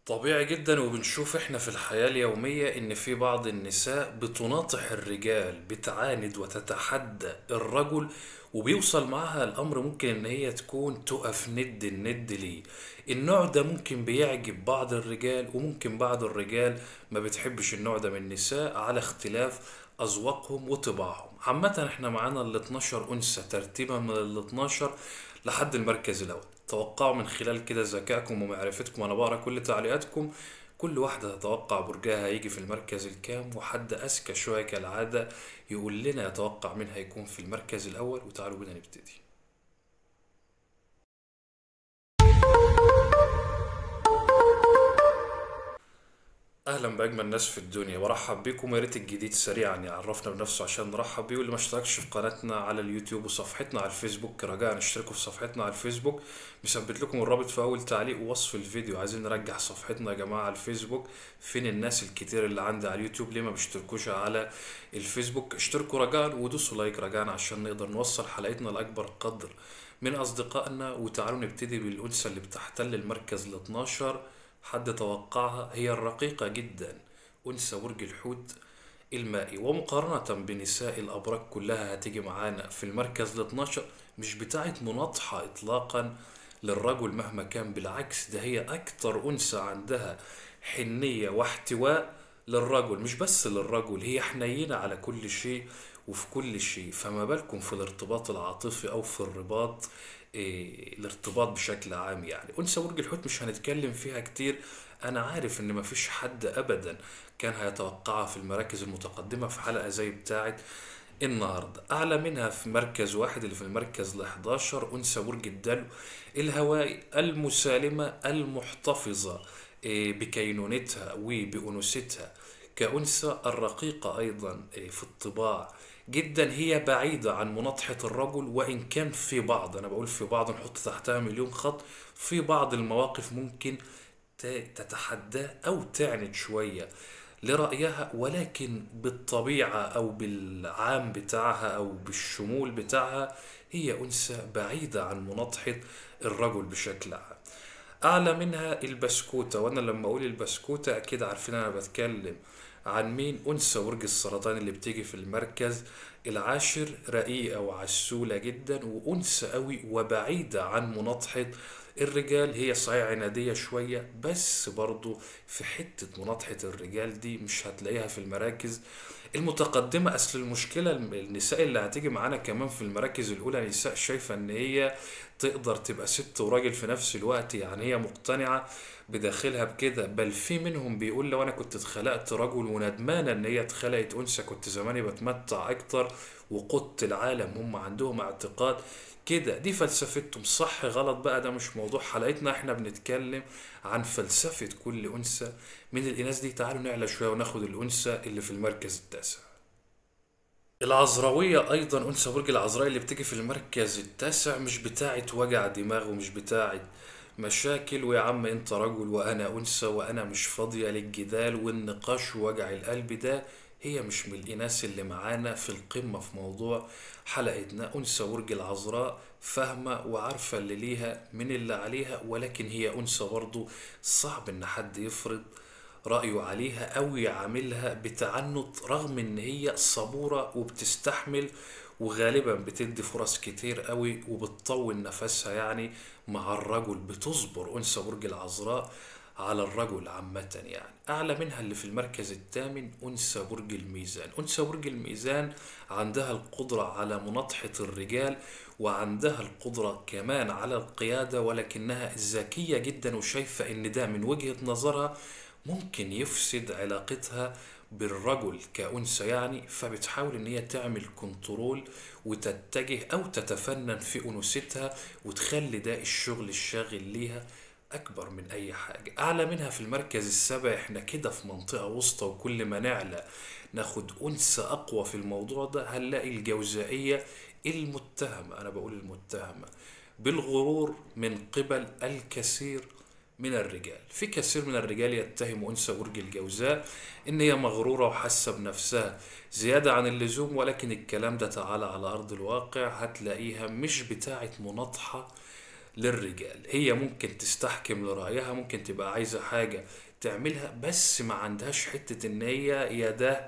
طبيعي جدا وبنشوف احنا في الحياة اليومية ان في بعض النساء بتناطح الرجال بتعاند وتتحدى الرجل وبيوصل معاها الامر ممكن ان هي تكون تقف ند الند ليه النوع ده ممكن بيعجب بعض الرجال وممكن بعض الرجال ما بتحبش النوع ده من النساء على اختلاف اذواقهم وطباعهم عامة احنا معانا ال 12 انثى ترتيبا من ال 12 لحد المركز الاول توقعوا من خلال كده ذكائكم ومعرفتكم وانا بقرا كل تعليقاتكم كل واحدة تتوقع برجها هيجي في المركز الكام وحد أذكى شوية كالعادة يقول لنا يتوقع مين هيكون في المركز الأول وتعالوا بينا نبتدي اهلا باجمل ناس في الدنيا برحب بيكم يا ريت الجديد سريعا يعرفنا بنفسه عشان نرحب بيه واللي ما اشتركش في قناتنا على اليوتيوب وصفحتنا على الفيسبوك رجاء اشتركوا في صفحتنا على الفيسبوك مثبت لكم الرابط في اول تعليق ووصف الفيديو عايزين نرجع صفحتنا يا جماعه على الفيسبوك فين الناس الكتير اللي عندي على اليوتيوب ليه ما بيشتركوش على الفيسبوك اشتركوا رجاء ودوسوا لايك رجاء عشان نقدر نوصل حلقتنا لاكبر قدر من اصدقائنا وتعالوا نبتدي بالانثى اللي بتحتل المركز ال 12 حد توقعها هي الرقيقة جدا أنثى برج الحوت المائي ومقارنة بنساء الأبراج كلها هتيجي معانا في المركز ال 12 مش بتاعت مناطحة إطلاقا للرجل مهما كان بالعكس ده هي أكتر أنثى عندها حنية واحتواء للرجل مش بس للرجل هي حنينة على كل شيء وفي كل شيء فما بالكم في الارتباط العاطفي أو في الرباط إيه الارتباط بشكل عام يعني أنثى برج الحوت مش هنتكلم فيها كتير أنا عارف إن مفيش حد أبدا كان هيتوقعها في المراكز المتقدمة في حلقة زي بتاعت النهاردة أعلى منها في مركز واحد اللي في المركز ال 11 أنثى برج الدلو الهوائي المسالمة المحتفظة إيه بكينونتها وبأنوثتها كأنثى الرقيقة أيضا إيه في الطباع جدا هي بعيدة عن مناطحة الرجل وإن كان في بعض أنا بقول في بعض نحط تحتها مليون خط في بعض المواقف ممكن تتحداه أو تعند شوية لرأيها ولكن بالطبيعة أو بالعام بتاعها أو بالشمول بتاعها هي أنثى بعيدة عن مناطحة الرجل بشكل عام أعلى منها البسكوتة وأنا لما أقول البسكوتة أكيد عارفين أنا بتكلم عن مين أنثى برج السرطان اللي بتيجي في المركز العاشر رقيقة وعسولة جدا وأنثى قوي وبعيدة عن مناطحة الرجال هي صحيح عنادية شوية بس برضو في حتة مناطحة الرجال دي مش هتلاقيها في المراكز المتقدمة أصل المشكلة النساء اللي هتيجي معانا كمان في المراكز الأولى نساء شايفة إن هي تقدر تبقى ست وراجل في نفس الوقت يعني هي مقتنعة بداخلها بكده بل في منهم بيقول لو أنا كنت اتخلقت رجل وندمانة إن هي اتخلقت أنثى كنت زماني بتمتع أكتر وقدت العالم هم عندهم اعتقاد كده دي فلسفتهم صح غلط بقى ده مش موضوع حلقتنا احنا بنتكلم عن فلسفة كل أنثى من الإناث دي تعالوا نعلى شوية وناخد الأنثى اللي في المركز التاسع العذراوية أيضا أنثى برج العذراء اللي بتيجي في المركز التاسع مش بتاعة وجع دماغ ومش بتاعة مشاكل ويا عم انت رجل وانا انثى وانا مش فاضية للجدال والنقاش ووجع القلب ده هي مش من الإناث اللي معانا في القمة في موضوع حلقتنا أنثى برج العذراء فاهمة وعارفة اللي ليها من اللي عليها ولكن هي أنثى برضو صعب إن حد يفرض رأيه عليها أو يعاملها بتعنت رغم إن هي صبورة وبتستحمل وغالبا بتدي فرص كتير قوي وبتطول نفسها يعني مع الرجل بتصبر أنثى برج العذراء على الرجل عامة يعني أعلى منها اللي في المركز الثامن أنثى برج الميزان أنثى برج الميزان عندها القدرة على مناطحة الرجال وعندها القدرة كمان على القيادة ولكنها ذكية جدا وشايفة إن ده من وجهة نظرها ممكن يفسد علاقتها بالرجل كأنثى يعني فبتحاول إن هي تعمل كنترول وتتجه أو تتفنن في أنوثتها وتخلي ده الشغل الشاغل ليها أكبر من أي حاجة أعلى منها في المركز السابع إحنا كده في منطقة وسطى وكل ما نعلى ناخد أنثى أقوى في الموضوع ده هنلاقي الجوزائية المتهمة أنا بقول المتهمة بالغرور من قبل الكثير من الرجال في كثير من الرجال يتهم أنثى برج الجوزاء إن هي مغرورة وحاسة بنفسها زيادة عن اللزوم ولكن الكلام ده تعالى على أرض الواقع هتلاقيها مش بتاعة مناطحة للرجال هي ممكن تستحكم لرأيها ممكن تبقى عايزة حاجة تعملها بس ما عندهاش حتة ان هي يا ده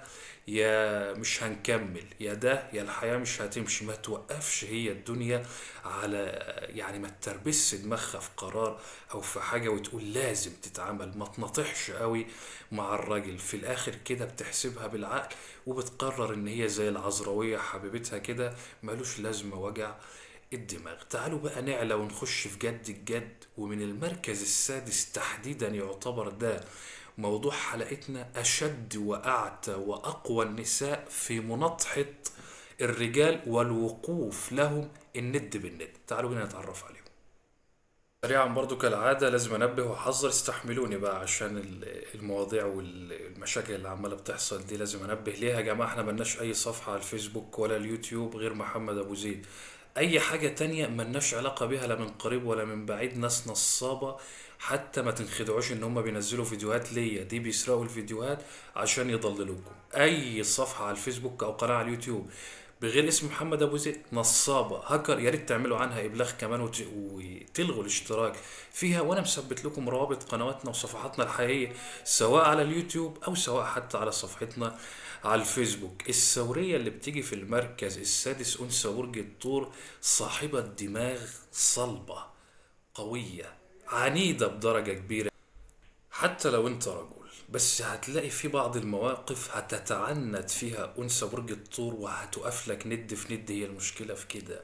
يا مش هنكمل يا ده يا الحياة مش هتمشي ما توقفش هي الدنيا على يعني ما تربس دماغها في قرار او في حاجة وتقول لازم تتعمل ما تنطحش قوي مع الراجل في الاخر كده بتحسبها بالعقل وبتقرر ان هي زي العذراوية حبيبتها كده ملوش لازمة وجع الدماغ تعالوا بقى نعلى ونخش في جد الجد ومن المركز السادس تحديدا يعتبر ده موضوع حلقتنا أشد وأعتى وأقوى النساء في مناطحة الرجال والوقوف لهم الند بالند تعالوا بينا نتعرف عليهم سريعا برضو كالعادة لازم أنبه وأحذر استحملوني بقى عشان ال- المواضيع والمشاكل اللي عمالة بتحصل دي لازم أنبه ليها يا جماعة احنا ملناش أي صفحة على الفيسبوك ولا اليوتيوب غير محمد أبو زيد أي حاجة تانية ملناش علاقة بيها لا من قريب ولا من بعيد ناس نصابة حتى ما تنخدعوش ان هم بينزلوا فيديوهات ليا دي بيسرقوا الفيديوهات عشان يضللوكم اي صفحة على الفيسبوك او قناة على اليوتيوب بغير اسم محمد ابو زيد نصابة هاكر يا ريت تعملوا عنها ابلاغ كمان وت... وتلغوا الاشتراك فيها وانا مثبت لكم روابط قنواتنا وصفحاتنا الحقيقية سواء على اليوتيوب او سواء حتى على صفحتنا على الفيسبوك الثورية اللي بتيجي في المركز السادس أنثى برج الثور صاحبة دماغ صلبة قوية عنيدة بدرجة كبيرة حتى لو انت رجل بس هتلاقي في بعض المواقف هتتعنت فيها أنثى برج الثور وهتقف لك ند في ند هي المشكلة في كده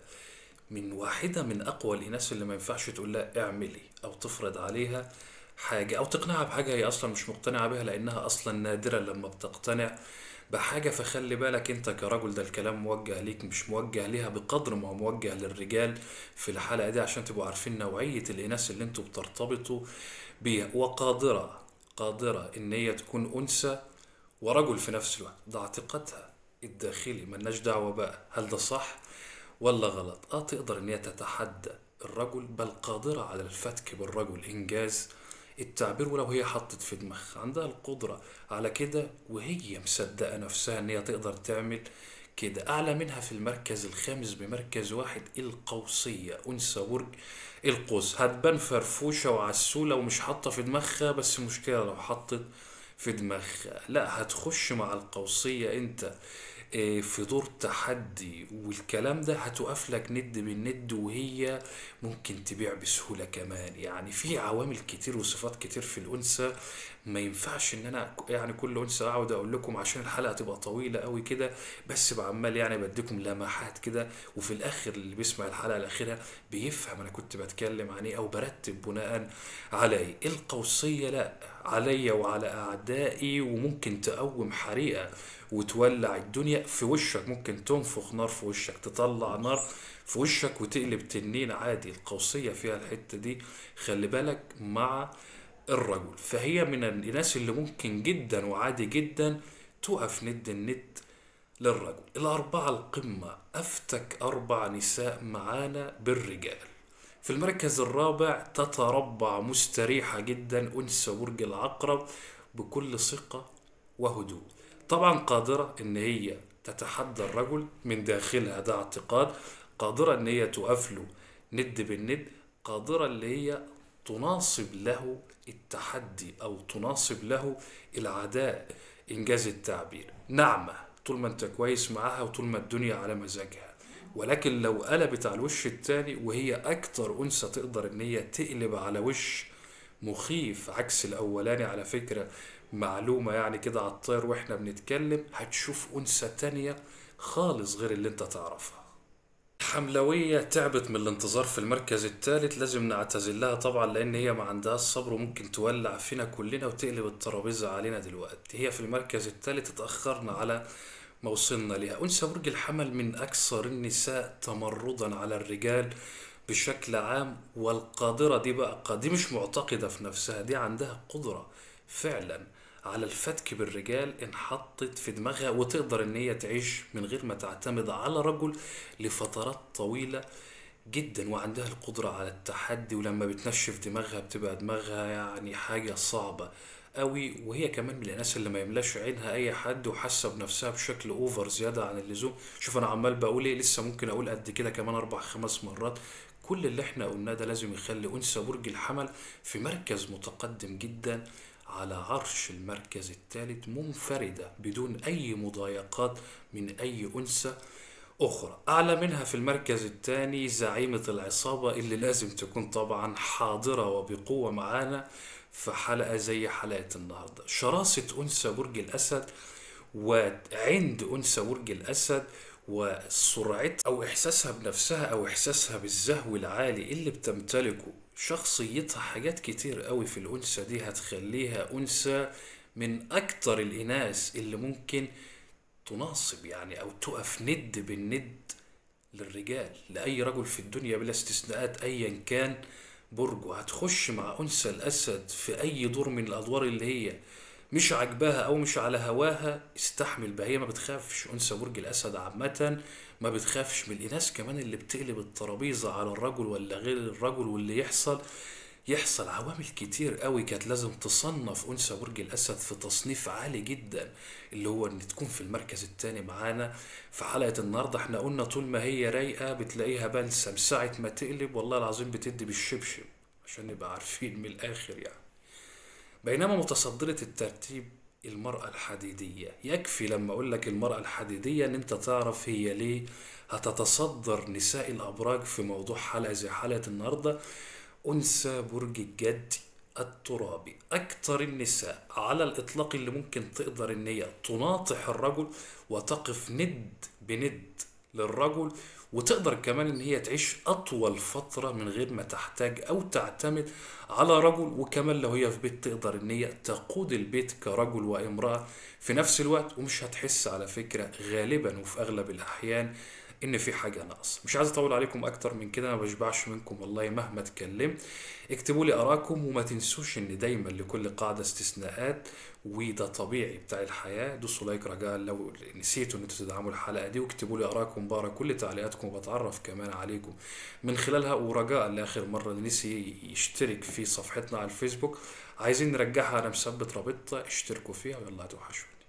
من واحدة من أقوى الإناث اللي ما ينفعش تقول لها اعملي أو تفرض عليها حاجة أو تقنعها بحاجة هي أصلا مش مقتنعة بها لأنها أصلا نادرة لما بتقتنع بحاجة فخلي بالك أنت كرجل ده الكلام موجه ليك مش موجه ليها بقدر ما هو موجه للرجال في الحلقة دي عشان تبقوا عارفين نوعية الإناث اللي أنتوا بترتبطوا بيها وقادرة قادرة إن هي تكون أنثى ورجل في نفس الوقت ده اعتقادها الداخلي ملناش دعوة بقى هل ده صح ولا غلط اه تقدر ان هي تتحدى الرجل بل قادرة على الفتك بالرجل انجاز التعبير ولو هي حطت في دماغها عندها القدرة على كده وهي مصدقة نفسها ان هي تقدر تعمل كده اعلى منها في المركز الخامس بمركز واحد القوسية انثى برج القوس هتبان فرفوشة وعسولة ومش حاطة في دماغها بس مشكلة لو حطت في دماغها لا هتخش مع القوسية انت إيه، في دور تحدي والكلام ده هتقف لك ند بالند وهي ممكن تبيع بسهولة كمان يعني في عوامل كتير وصفات كتير في الأنثى ما ينفعش ان انا يعني كل أنثى اقعد اقول لكم عشان الحلقة تبقى طويلة قوي كده بس بعمال يعني بديكم لمحات كده وفي الاخر اللي بيسمع الحلقة الاخيرة بيفهم انا كنت بتكلم عن ايه او برتب بناء على ايه القوسية لا عليا وعلى اعدائي وممكن تقوم حريقة وتولع الدنيا في وشك ممكن تنفخ نار في وشك تطلع نار في وشك وتقلب تنين عادي القوسية فيها الحتة دي خلي بالك مع الرجل فهي من الناس اللي ممكن جدا وعادي جدا تقف ند الند للرجل الأربعة القمة أفتك أربع نساء معانا بالرجال في المركز الرابع تتربع مستريحة جدا أنثى برج العقرب بكل ثقة وهدوء طبعا قادرة ان هي تتحدى الرجل من داخلها ده اعتقاد قادرة ان هي تقف له ند بالند قادرة اللي هي تناصب له التحدي او تناصب له العداء انجاز التعبير نعمة طول ما انت كويس معاها وطول ما الدنيا على مزاجها ولكن لو قلبت على الوش التاني وهي اكتر انثى تقدر ان هي تقلب على وش مخيف عكس الاولاني على فكرة معلومة يعني كده على الطير واحنا بنتكلم هتشوف انثى تانية خالص غير اللي انت تعرفها حملوية تعبت من الانتظار في المركز الثالث لازم نعتذر لها طبعا لان هي ما عندهاش صبر وممكن تولع فينا كلنا وتقلب الترابيزة علينا دلوقتي هي في المركز الثالث اتأخرنا على ما وصلنا ليها أنثى برج الحمل من أكثر النساء تمردا على الرجال بشكل عام والقادرة دي بقى دي مش معتقدة في نفسها دي عندها قدرة فعلا على الفتك بالرجال ان حطت في دماغها وتقدر ان هي تعيش من غير ما تعتمد على رجل لفترات طويلة جدا وعندها القدرة على التحدي ولما بتنشف دماغها بتبقى دماغها يعني حاجة صعبة قوي وهي كمان من الناس اللي ما يملاش عينها اي حد وحاسه بنفسها بشكل اوفر زياده عن اللزوم شوف انا عمال بقول ايه لسه ممكن اقول قد كده كمان اربع خمس مرات كل اللي احنا قلناه ده لازم يخلي أنثى برج الحمل في مركز متقدم جدا على عرش المركز الثالث منفردة بدون أي مضايقات من أي أنثى أخرى أعلى منها في المركز الثاني زعيمة العصابة اللي لازم تكون طبعا حاضرة وبقوة معانا في حلقة زي حلقة النهاردة شراسة أنثى برج الأسد وعند أنثى برج الأسد وسرعتها أو إحساسها بنفسها أو إحساسها بالزهو العالي اللي بتمتلكه شخصيتها حاجات كتير قوي في الأنثى دي هتخليها أنثى من أكتر الإناث اللي ممكن تناصب يعني أو تقف ند بالند للرجال لأي رجل في الدنيا بلا استثناءات أيا كان برجه هتخش مع أنثى الأسد في أي دور من الأدوار اللي هي مش عاجباها أو مش على هواها استحمل بقى هي ما بتخافش أنثى برج الأسد عامة ما بتخافش من الإناث كمان اللي بتقلب الترابيزة على الرجل ولا غير الرجل واللي يحصل يحصل عوامل كتير قوي كانت لازم تصنف أنثى برج الأسد في تصنيف عالي جدا اللي هو إن تكون في المركز التاني معانا في حلقة النهاردة احنا قلنا طول ما هي رايقة بتلاقيها بلسم ساعة ما تقلب والله العظيم بتدي بالشبشب عشان نبقى عارفين من الآخر يعني بينما متصدرة الترتيب المرأة الحديدية يكفي لما أقول لك المرأة الحديدية إن أنت تعرف هي ليه هتتصدر نساء الأبراج في موضوع حلقة زي حلقة النهاردة أنثى برج الجد الترابي أكثر النساء على الإطلاق اللي ممكن تقدر إن هي تناطح الرجل وتقف ند بند للرجل وتقدر كمان إن هي تعيش أطول فترة من غير ما تحتاج أو تعتمد على رجل وكمان لو هي في بيت تقدر إن هي تقود البيت كرجل وامرأة في نفس الوقت ومش هتحس على فكرة غالبا وفي أغلب الأحيان ان في حاجه ناقص مش عايز اطول عليكم اكتر من كده ما بشبعش منكم والله مهما اتكلمت اكتبوا لي اراءكم وما تنسوش ان دايما لكل قاعده استثناءات وده طبيعي بتاع الحياه دوسوا لايك رجاء لو نسيتوا ان انتوا تدعموا الحلقه دي واكتبوا لي اراءكم بقرا كل تعليقاتكم وبتعرف كمان عليكم من خلالها ورجاء لاخر مره اللي نسي يشترك في صفحتنا على الفيسبوك عايزين نرجعها انا مثبت رابطها اشتركوا فيها ويلا هتوحشوا